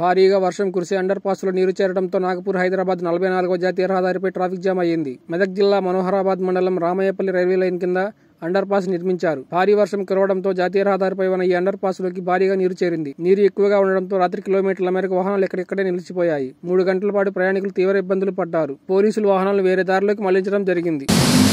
భారీగా వర్షం కురిసి అండర్ పాస్ లో నీరు చేరడంతో నాగపూర్ హైదరాబాద్ నలభై నాలుగో జాతీయ రహదారిపై ట్రాఫిక్ జామ్ అయ్యింది మెదక్ జిల్లా మనోహరాబాద్ మండలం రామయ్యపల్లి రైల్వే లైన్ కింద అండర్ పాస్ నిర్మించారు భారీ వర్షం కురవడంతో జాతీయ రహదారిపై ఉన్న ఈ అండర్ పాస్ లోకి భారీగా నీరు చేరింది నీరు ఎక్కువగా ఉండడంతో రాత్రి కిలోమీటర్ల మేరకు వాహనాలు ఎక్కడెక్కడే నిలిచిపోయాయి మూడు గంటల పాటు ప్రయాణికులు తీవ్ర ఇబ్బందులు పడ్డారు పోలీసులు వాహనాలు వేరే దారిలోకి మళ్లించడం జరిగింది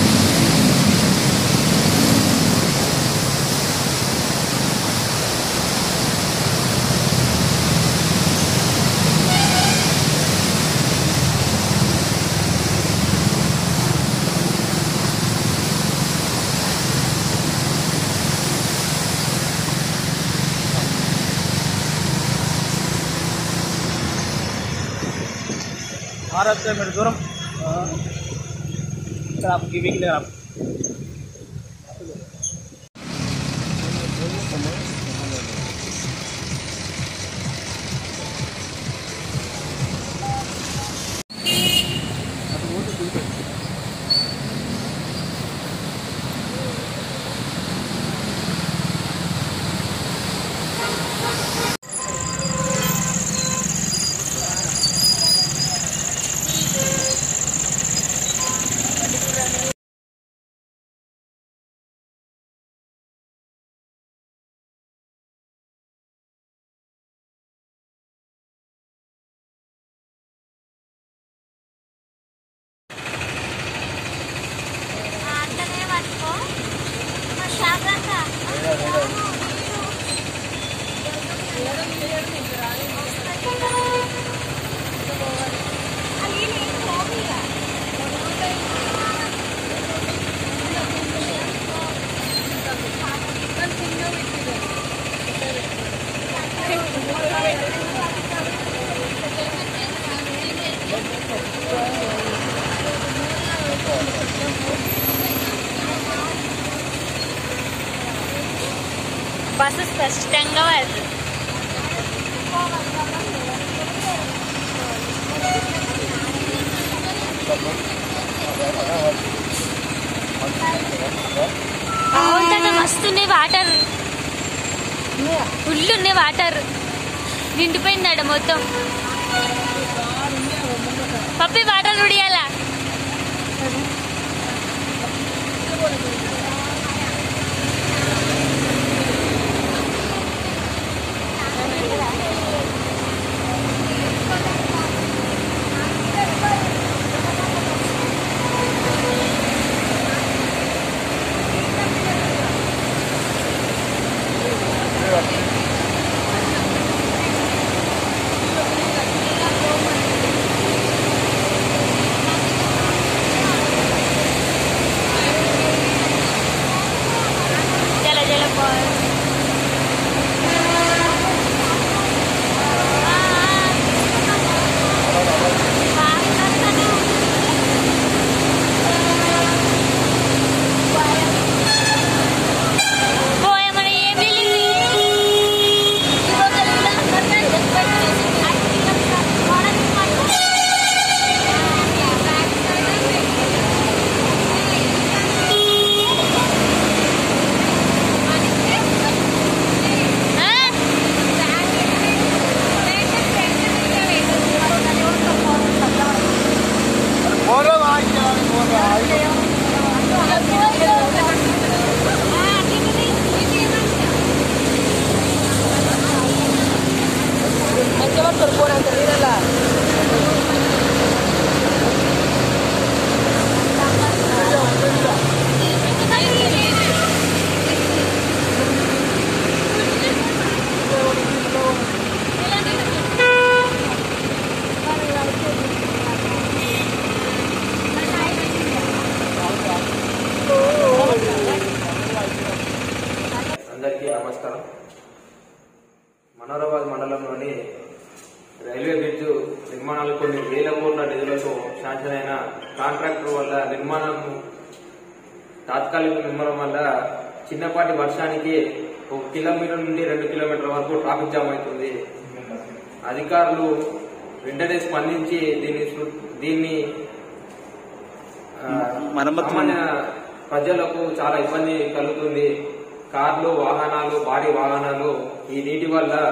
भारत से मेरे दूर सर आप गिविंग ले आप అంతనే పట్టుకో మరి జాగ్రత్త అది నేను పోనీగా. బస్సు స్పష్టంగా పడుతుంది అవుతుంది మస్తున్నాయి వాటర్ ఫుల్ ఉన్నాయి వాటర్ నిండిపోయిందట మొత్తం పప్పి వాటర్ ఉడియాలా జల జల పోవాలి పోయమని ఏం అందరికీ నమస్కారం మనోరాబాద్ మండలంలోని రైల్వే బ్రిడ్జ్ నిర్మాణాలు కొన్ని వేల కోట్ల నిధులతో శాంక్షన్ అయిన కాంట్రాక్టర్ వల్ల నిర్మాణం తాత్కాలిక నిర్మాణం వల్ల చిన్నపాటి వర్షానికి ఒక కిలోమీటర్ నుండి రెండు కిలోమీటర్ల వరకు ట్రాఫిక్ జామ్ అవుతుంది అధికారులు వెంటనే స్పందించి దీన్ని సు- దీన్ని ఆ, మరమ్మతు సామాన్య ప్రజలకు చాలా ఇబ్బంది కలుగుతుంది కార్లు వాహనాలు భారీ వాహనాలు ఈ నీటి వల్ల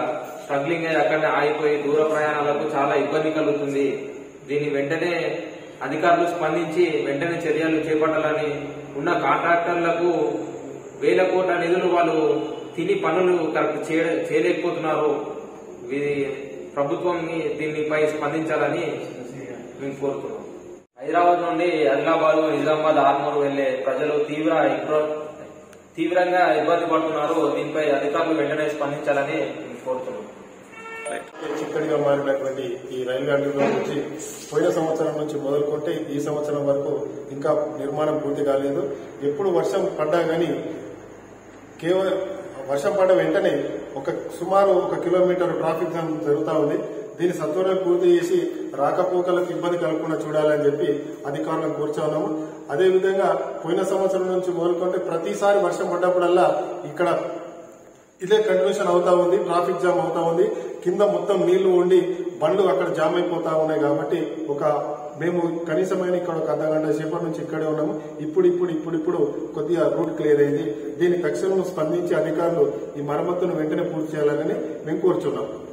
స్ట్రగ్లింగ్ అయ్యి అక్కడనే ఆగిపోయి దూర ప్రయాణాలకు చాలా ఇబ్బంది కలుగుతుంది దీన్ని వెంటనే అధికారులు స్పందించి వెంటనే చర్యలు చేపట్టాలని ఉన్న కాంట్రాక్టర్లకు వేల కోట్ల నిధులు వాళ్ళు తిని పనులు కరెక్ట్ చేయ- చేయలేకపోతున్నారు ఇది ప్రభుత్వం దీనిపై స్పందించాలని మేము కోరుతున్నాం హైదరాబాద్ నుండి ఆదిలాబాద్ నిజామాబాద్ ఆర్మూర్ వెళ్లే ప్రజలు తీవ్ర ఇబ్ర- తీవ్రంగా ఇబ్బంది పడుతున్నారు దీనిపై అధికారులు వెంటనే స్పందించాలని మేము కోరుతున్నాం చిక్కడిగా మారినటువంటి ఈ రైల్వే అండర్గ్రౌండ్ నుంచి పోయిన సంవత్సరం నుంచి మొదలుకుంటే ఈ సంవత్సరం వరకు ఇంకా నిర్మాణం పూర్తి కాలేదు ఎప్పుడు వర్షం పడ్డా గానీ కేవలం వర్షం పడ్డ వెంటనే ఒక సుమారు ఒక కిలోమీటర్ ట్రాఫిక్ జామ్ జరుగుతా ఉంది దీన్ని సత్వరం పూర్తి చేసి రాకపోకలకు ఇబ్బంది కలగకుండా చూడాలని చెప్పి అధికారులను కూర్చో ఉన్నాము అదేవిధంగా పోయిన సంవత్సరం నుంచి మొదలుకుంటే ప్రతిసారి వర్షం పడ్డప్పుడల్లా ఇక్కడ ఇదే కంటిన్యూషన్ అవుతా ఉంది ట్రాఫిక్ జామ్ అవుతా ఉంది కింద మొత్తం నీళ్లు ఉండి బండ్లు అక్కడ జామ్ అయిపోతా ఉన్నాయి కాబట్టి ఒక మేము కనీసమైన ఇక్కడ ఒక అర్ధ గంట సేపటి నుంచి ఇక్కడే ఉన్నాము ఇప్పుడు ఇప్పుడు ఇప్పుడు ఇప్పుడు కొద్దిగా రూట్ క్లియర్ అయింది దీని తక్షణం స్పందించి అధికారులు ఈ మరమ్మతును వెంటనే పూర్తి చేయాలని మేము కోరుచున్నాం